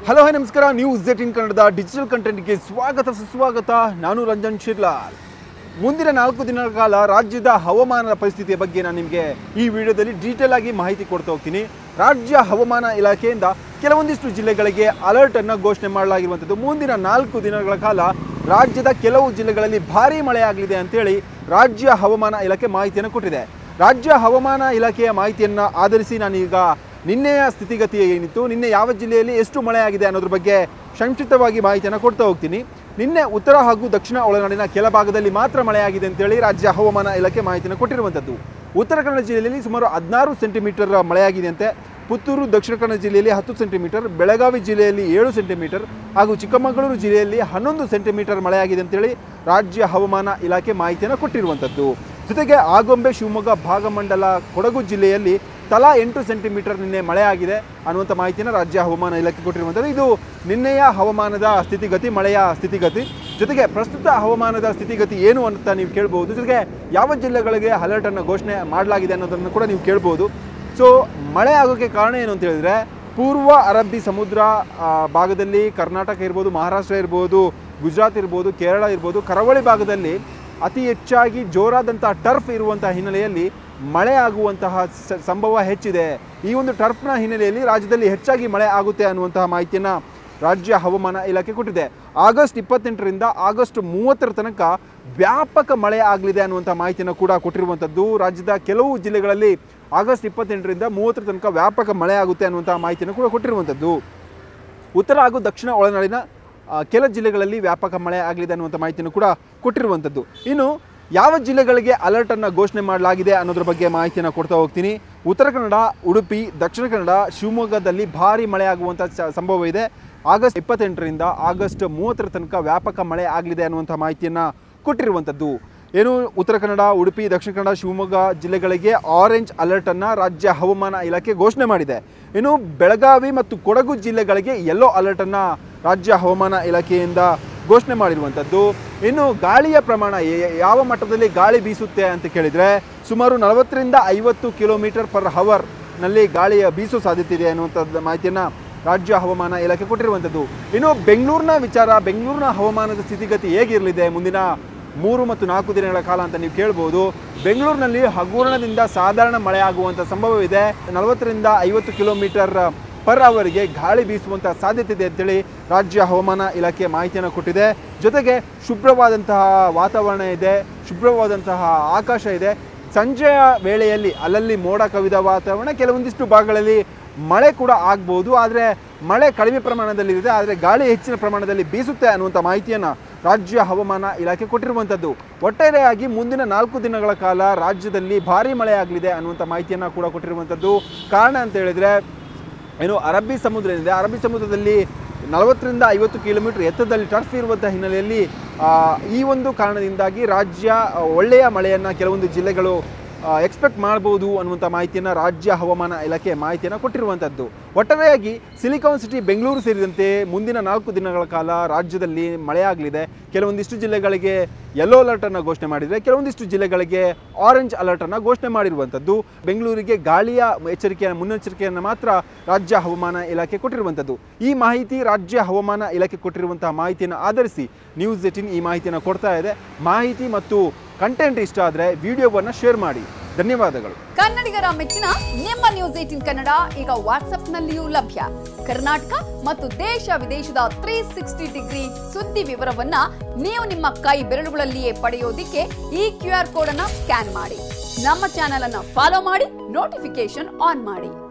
hello hi ನಮಸ್ಕಾರ news eighteen ಕನ್ನಡದ digital ಕಂಟೆಂಟ್ಗೆ ಸ್ವಾಗತ ಸುಸ್ವಾಗತ ನಾನು ರಂಜನ್ ಶಿರ್ಲಾಲ್ ಮುಂದಿನ ನಾಲ್ಕು ದಿನಗಳ ಕಾಲ ರಾಜ್ಯದ ಹವಾಮಾನದ ಪರಿಸ್ಥಿತಿಯ ಬಗ್ಗೆ ನಾನು ನಿಮಗೆ ಈ ವಿಡಿಯೋದಲ್ಲಿ ಡೀಟೇಲ್ ಆಗಿ ಮಾಹಿತಿ ಕೊಡ್ತಾ ಹೋಗ್ತೀನಿ ರಾಜ್ಯ ಹವಾಮಾನ ಇಲಾಖೆಯಿಂದ ಕೆಲವೊಂದಿಷ್ಟು ಜಿಲ್ಲೆಗಳಿಗೆ ಅಲರ್ಟ್ ಅನ್ನು ಘೋಷಣೆ ಮಾಡಲಾಗಿರುವಂಥದ್ದು ಮುಂದಿನ ನಾಲ್ಕು ದಿನಗಳ ಕಾಲ ರಾಜ್ಯದ ಕೆಲವು ಜಿಲ್ಲೆಗಳಲ್ಲಿ ಭಾರೀ ಮಳೆಯಾಗಲಿದೆ ಅಂತೇಳಿ ರಾಜ್ಯ ಹವಾಮಾನ ಇಲಾಖೆ ಮಾಹಿತಿಯನ್ನು ಕೊಟ್ಟಿದೆ ರಾಜ್ಯ ಹವಾಮಾನ ಇಲಾಖೆಯ ಮಾಹಿತಿಯನ್ನು ಆಧರಿಸಿ ನಾನೀಗ ನಿನ್ನೆಯ ಸ್ಥಿತಿಗತಿ ಏನಿತ್ತು ನಿನ್ನೆ ಯಾವ ಜಿಲ್ಲೆಯಲ್ಲಿ ಎಷ್ಟು ಮಳೆಯಾಗಿದೆ ಅನ್ನೋದ್ರ ಬಗ್ಗೆ ಸಂಕ್ಷಿಪ್ತವಾಗಿ ಮಾಹಿತಿಯನ್ನು ಕೊಡ್ತಾ ಹೋಗ್ತೀನಿ ನಿನ್ನೆ ಉತ್ತರ ಹಾಗೂ ದಕ್ಷಿಣ ಒಳನಾಡಿನ ಕೆಲ ಭಾಗದಲ್ಲಿ ಮಾತ್ರ ಮಳೆಯಾಗಿದೆ ಅಂತೇಳಿ ರಾಜ್ಯ ಹವಾಮಾನ ಇಲಾಖೆ ಮಾಹಿತಿಯನ್ನು ಕೊಟ್ಟಿರುವಂಥದ್ದು ಉತ್ತರ ಕನ್ನಡ ಜಿಲ್ಲೆಯಲ್ಲಿ ಸುಮಾರು ಹದಿನಾರು ಸೆಂಟಿಮೀಟರ್ ಮಳೆಯಾಗಿದೆಯಂತೆ ಪುತ್ತೂರು ದಕ್ಷಿಣ ಕನ್ನಡ ಜಿಲ್ಲೆಯಲ್ಲಿ ಹತ್ತು ಸೆಂಟಿಮೀಟರ್ ಬೆಳಗಾವಿ ಜಿಲ್ಲೆಯಲ್ಲಿ ಏಳು ಸೆಂಟಿಮೀಟರ್ ಹಾಗೂ ಚಿಕ್ಕಮಗಳೂರು ಜಿಲ್ಲೆಯಲ್ಲಿ ಹನ್ನೊಂದು ಸೆಂಟಿಮೀಟರ್ ಮಳೆಯಾಗಿದೆ ಅಂತೇಳಿ ರಾಜ್ಯ ಹವಾಮಾನ ಇಲಾಖೆ ಮಾಹಿತಿಯನ್ನು ಕೊಟ್ಟಿರುವಂಥದ್ದು ಜೊತೆಗೆ ಆಗೊಂಬೆ ಶಿವಮೊಗ್ಗ ಭಾಗಮಂಡಲ ಕೊಡಗು ಜಿಲ್ಲೆಯಲ್ಲಿ ತಲಾ ಎಂಟು ಸೆಂಟಿಮೀಟರ್ ನಿನ್ನೆ ಮಳೆಯಾಗಿದೆ ಅನ್ನುವಂಥ ಮಾಹಿತಿಯನ್ನು ರಾಜ್ಯ ಹವಾಮಾನ ಇಲಾಖೆ ಕೊಟ್ಟಿರುವಂಥದ್ದು ಇದು ನಿನ್ನೆಯ ಹವಾಮಾನದ ಸ್ಥಿತಿಗತಿ ಮಳೆಯ ಸ್ಥಿತಿಗತಿ ಜೊತೆಗೆ ಪ್ರಸ್ತುತ ಹವಾಮಾನದ ಸ್ಥಿತಿಗತಿ ಏನು ಅಂತ ನೀವು ಕೇಳ್ಬೋದು ಜೊತೆಗೆ ಯಾವ ಜಿಲ್ಲೆಗಳಿಗೆ ಅಲರ್ಟನ್ನು ಘೋಷಣೆ ಮಾಡಲಾಗಿದೆ ಅನ್ನೋದನ್ನು ಕೂಡ ನೀವು ಕೇಳ್ಬೋದು ಸೊ ಮಳೆ ಆಗೋಕ್ಕೆ ಕಾರಣ ಏನು ಅಂತ ಹೇಳಿದ್ರೆ ಪೂರ್ವ ಅರಬ್ಬಿ ಸಮುದ್ರ ಆ, ಭಾಗದಲ್ಲಿ ಕರ್ನಾಟಕ ಇರ್ಬೋದು ಮಹಾರಾಷ್ಟ್ರ ಇರ್ಬೋದು ಗುಜರಾತ್ ಇರ್ಬೋದು ಕೇರಳ ಇರ್ಬೋದು ಕರಾವಳಿ ಭಾಗದಲ್ಲಿ ಅತಿ ಹೆಚ್ಚಾಗಿ ಜೋರಾದಂತಹ ಟರ್ಫ್ ಇರುವಂತಹ ಹಿನ್ನೆಲೆಯಲ್ಲಿ ಮಳೆ ಆಗುವಂತಹ ಸ- ಸಂಭವ ಹೆಚ್ಚಿದೆ ಈ ಒಂದು ಟರ್ಫ್ನ ಹಿನ್ನೆಲೆಯಲ್ಲಿ ರಾಜ್ಯದಲ್ಲಿ ಹೆಚ್ಚಾಗಿ ಮಳೆ ಆಗುತ್ತೆ ಅನ್ನುವಂತಹ ಮಾಹಿತಿಯನ್ನು ರಾಜ್ಯ ಹವಾಮಾನ ಇಲಾಖೆ ಕೊಟ್ಟಿದೆ ಆಗಸ್ಟ್ ಇಪ್ಪತ್ತೆಂಟರಿಂದ ಆಗಸ್ಟ್ ಮೂವತ್ತರ ತನಕ ವ್ಯಾಪಕ ಮಳೆ ಆಗಲಿದೆ ಅನ್ನುವಂಥ ಮಾಹಿತಿಯನ್ನು ಕೂಡ ಕೊಟ್ಟಿರುವಂಥದ್ದು ರಾಜ್ಯದ ಕೆಲವು ಜಿಲ್ಲೆಗಳಲ್ಲಿ ಆಗಸ್ಟ್ ಇಪ್ಪತ್ತೆಂಟರಿಂದ ಮೂವತ್ತರ ತನಕ ವ್ಯಾಪಕ ಮಳೆ ಆಗುತ್ತೆ ಅನ್ನುವಂಥ ಮಾಹಿತಿಯನ್ನು ಕೂಡ ಕೊಟ್ಟಿರುವಂಥದ್ದು ಉತ್ತರ ಹಾಗೂ ದಕ್ಷಿಣ ಒಳನಾಡಿನ ಆ, ಕೆಲ ಜಿಲ್ಲೆಗಳಲ್ಲಿ ವ್ಯಾಪಕ ಮಳೆ ಆಗಲಿದೆ ಅನ್ನುವಂಥ ಮಾಹಿತಿಯನ್ನು ಕೂಡ ಕೊಟ್ಟಿರುವಂಥದ್ದು ಇನ್ನು ಯಾವ ಜಿಲ್ಲೆಗಳಿಗೆ ಅಲರ್ಟನ್ನು ಘೋಷಣೆ ಮಾಡಲಾಗಿದೆ ಅನ್ನೋದ್ರ ಬಗ್ಗೆ ಮಾಹಿತಿಯನ್ನು ಕೊಡ್ತಾ ಹೋಗ್ತೀನಿ ಉತ್ತರ ಕನ್ನಡ ಉಡುಪಿ ದಕ್ಷಿಣ ಕನ್ನಡ ಶಿವಮೊಗ್ಗದಲ್ಲಿ ಭಾರಿ ಮಳೆ ಆಗುವಂಥ ಚ- ಸಂಭವ ಇದೆ ಆಗಸ್ಟ್ ಇಪ್ಪತ್ತೆಂಟರಿಂದ ಆಗಸ್ಟ್ ಮೂವತ್ತರ ತನಕ ವ್ಯಾಪಕ ಮಳೆ ಆಗಲಿದೆ ಅನ್ನುವಂಥ ಮಾಹಿತಿಯನ್ನು ಕೊಟ್ಟಿರುವಂಥದ್ದು ಏನು ಉತ್ತರ ಕನ್ನಡ ಉಡುಪಿ ದಕ್ಷಿಣ ಕನ್ನಡ ಶಿವಮೊಗ್ಗ ಜಿಲ್ಲೆಗಳಿಗೆ ಆರೆಂಜ್ ಅಲರ್ಟನ್ನು ರಾಜ್ಯ ಹವಾಮಾನ ಇಲಾಖೆ ಘೋಷಣೆ ಮಾಡಿದೆ ಇನ್ನು ಬೆಳಗಾವಿ ಮತ್ತು ಕೊಡಗು ಜಿಲ್ಲೆಗಳಿಗೆ ಯೆಲ್ಲೋ ಅಲರ್ಟನ್ನು ರಾಜ್ಯ ಹವಾಮಾನ ಇಲಾಖೆಯಿಂದ ಘೋಷಣೆ ಮಾಡಿರುವಂಥದ್ದು ಇನ್ನು ಗಾಳಿಯ ಪ್ರಮಾಣ ಯ- ಯಾವ ಮಟ್ಟದಲ್ಲಿ ಗಾಳಿ ಬೀಸುತ್ತೆ ಅಂತ ಕೇಳಿದರೆ ಸುಮಾರು ನಲವತ್ತರಿಂದ ಐವತ್ತು ಕಿಲೋಮೀಟರ್ ಪರ್ ಹವರ್ನಲ್ಲಿ ಗಾಳಿಯ ಬೀಸೋ ಸಾಧ್ಯತೆ ಇದೆ ಅನ್ನುವಂಥದ್ದು ಮಾಹಿತಿಯನ್ನು ರಾಜ್ಯ ಹವಾಮಾನ ಇಲಾಖೆ ಕೊಟ್ಟಿರುವಂಥದ್ದು ಇನ್ನು ಬೆಂಗಳೂರಿನ ವಿಚಾರ ಬೆಂಗಳೂರಿನ ಹವಾಮಾನದ ಸ್ಥಿತಿಗತಿ ಹೇಗಿರಲಿದೆ ಮುಂದಿನ ಮೂರು ಮತ್ತು ನಾಲ್ಕು ದಿನಗಳ ಕಾಲ ಅಂತ ನೀವು ಕೇಳ್ಬೋದು ಬೆಂಗಳೂರಿನಲ್ಲಿ ಹಗುರಣದಿಂದ ಸಾಧಾರಣ ಮಳೆ ಆಗುವಂಥ ಸಂಭವವಿದೆ ನಲವತ್ತರಿಂದ ಐವತ್ತು ಕಿಲೋಮೀಟರ್ ಪರ್ ಅವರ್ಗೆ ಗಾಳಿ ಬೀಸುವಂಥ ಸಾಧ್ಯತೆ ಇದೆ ಅಂತೇಳಿ ರಾಜ್ಯ ಹವಾಮಾನ ಇಲಾಖೆ ಮಾಹಿತಿಯನ್ನು ಕೊಟ್ಟಿದೆ ಜೊತೆಗೆ ಶುಭ್ರವಾದಂತಹ ವಾತಾವರಣ ಇದೆ ಶುಭ್ರವಾದಂತಹ ಆಕಾಶ ಇದೆ ಸಂಜೆಯ ವೇಳೆಯಲ್ಲಿ ಅಲ್ಲಲ್ಲಿ ಮೋಡ ಕವಿದ ವಾತಾವರಣ ಕೆಲವೊಂದಿಷ್ಟು ಭಾಗಗಳಲ್ಲಿ ಮಳೆ ಕೂಡ ಆಗ್ಬೋದು ಆದರೆ ಮಳೆ ಕಡಿಮೆ ಪ್ರಮಾಣದಲ್ಲಿದೆ ಆದರೆ ಗಾಳಿ ಹೆಚ್ಚಿನ ಪ್ರಮಾಣದಲ್ಲಿ ಬೀಸುತ್ತೆ ಅನ್ನುವಂಥ ಮಾಹಿತಿಯನ್ನು ರಾಜ್ಯ ಹವಾಮಾನ ಇಲಾಖೆ ಕೊಟ್ಟಿರುವಂಥದ್ದು ಒಟ್ಟಾರೆಯಾಗಿ ಮುಂದಿನ ನಾಲ್ಕು ದಿನಗಳ ಕಾಲ ರಾಜ್ಯದಲ್ಲಿ ಭಾರಿ ಮಳೆ ಆಗಲಿದೆ ಅನ್ನುವಂಥ ಮಾಹಿತಿಯನ್ನು ಕೂಡ ಕೊಟ್ಟಿರುವಂಥದ್ದು ಕಾರಣ ಅಂತ ಹೇಳಿದರೆ ಏನು ಅರಬ್ಬಿ ಸಮುದ್ರ ಏನಿದೆ ಅರಬ್ಬಿ ಸಮುದ್ರದಲ್ಲಿ ನಲವತ್ತರಿಂದ ಐವತ್ತು ಕಿಲೋಮೀಟರ್ ಎತ್ತರದಲ್ಲಿ ಟರ್ಫ್ ಇರುವಂಥ ಹಿನ್ನೆಲೆಯಲ್ಲಿ ಆ, ಈ ಒಂದು ಕಾರಣದಿಂದಾಗಿ ರಾಜ್ಯ ಆ, ಒಳ್ಳೆಯ ಮಳೆಯನ್ನು ಕೆಲವೊಂದು ಜಿಲ್ಲೆಗಳು ಎಕ್ಸ್ಪೆಕ್ಟ್ ಮಾಡ್ಬೋದು ಅನ್ನುವಂಥ ಮಾಹಿತಿಯನ್ನು ರಾಜ್ಯ ಹವಾಮಾನ ಇಲಾಖೆ ಮಾಹಿತಿಯನ್ನು ಕೊಟ್ಟಿರುವಂಥದ್ದು ಒಟ್ಟಾರೆಯಾಗಿ ಸಿಲಿಕಾನ್ ಸಿಟಿ ಬೆಂಗಳೂರು ಸೇರಿದಂತೆ ಮುಂದಿನ ನಾಲ್ಕು ದಿನಗಳ ಕಾಲ ರಾಜ್ಯದಲ್ಲಿ ಮಳೆಯಾಗಲಿದೆ ಕೆಲವೊಂದಿಷ್ಟು ಜಿಲ್ಲೆಗಳಿಗೆ ಯೆಲ್ಲೋ ಅಲರ್ಟನ್ನು ಘೋಷಣೆ ಮಾಡಿದರೆ ಕೆಲವೊಂದಿಷ್ಟು ಜಿಲ್ಲೆಗಳಿಗೆ ಆರೆಂಜ್ ಅಲರ್ಟನ್ನು ಘೋಷಣೆ ಮಾಡಿರುವಂಥದ್ದು ಬೆಂಗಳೂರಿಗೆ ಗಾಳಿಯ ಎಚ್ಚರಿಕೆಯ ಮುನ್ನೆಚ್ಚರಿಕೆಯನ್ನು ಮಾತ್ರ ರಾಜ್ಯ ಹವಾಮಾನ ಇಲಾಖೆ ಕೊಟ್ಟಿರುವಂಥದ್ದು ಈ ಮಾಹಿತಿ ರಾಜ್ಯ ಹವಾಮಾನ ಇಲಾಖೆ ಕೊಟ್ಟಿರುವಂತಹ ಮಾಹಿತಿಯನ್ನು ಆಧರಿಸಿ ನ್ಯೂಸ್ ಏಟಿನ್ ಈ ಮಾಹಿತಿಯನ್ನು ಕೊಡ್ತಾ ಇದೆ ಮಾಹಿತಿ ಮತ್ತು ಕಂಟೆಂಟ್ ಇಷ್ಟ ಆದರೆ ವಿಡಿಯೋವನ್ನು ಶೇರ್ ಮಾಡಿ ಧನ್ಯವಾದಗಳು ಕನ್ನಡಿಗರ ಮೆಚ್ಚಿನ ನಿಮ್ಮ ನ್ಯೂಸ್ ಏಟಿನ್ ಕನ್ನಡ ಈಗ ವಾಟ್ಸ್ಆಪ್ನಲ್ಲಿಯೂ ಲಭ್ಯ ಕರ್ನಾಟಕ ಮತ್ತು ದೇಶ ವಿದೇಶದ ತ್ರೀ ಸಿಕ್ಸ್ಟಿ ಡಿಗ್ರಿ ಸುದ್ದಿ ವಿವರವನ್ನ ನೀವು ನಿಮ್ಮ ಕೈ ಬೆರಳುಗಳಲ್ಲಿಯೇ ಪಡೆಯೋದಿಕ್ಕೆ ಈ ಕ್ಯೂ ಆರ್ ಕೋಡ್ ಅನ್ನ ಸ್ಕ್ಯಾನ್ ಮಾಡಿ ನಮ್ಮ ಚಾನೆಲ್ ಅನ್ನ ಫಾಲೋ ಮಾಡಿ ನೋಟಿಫಿಕೇಶನ್ ಆನ್ ಮಾಡಿ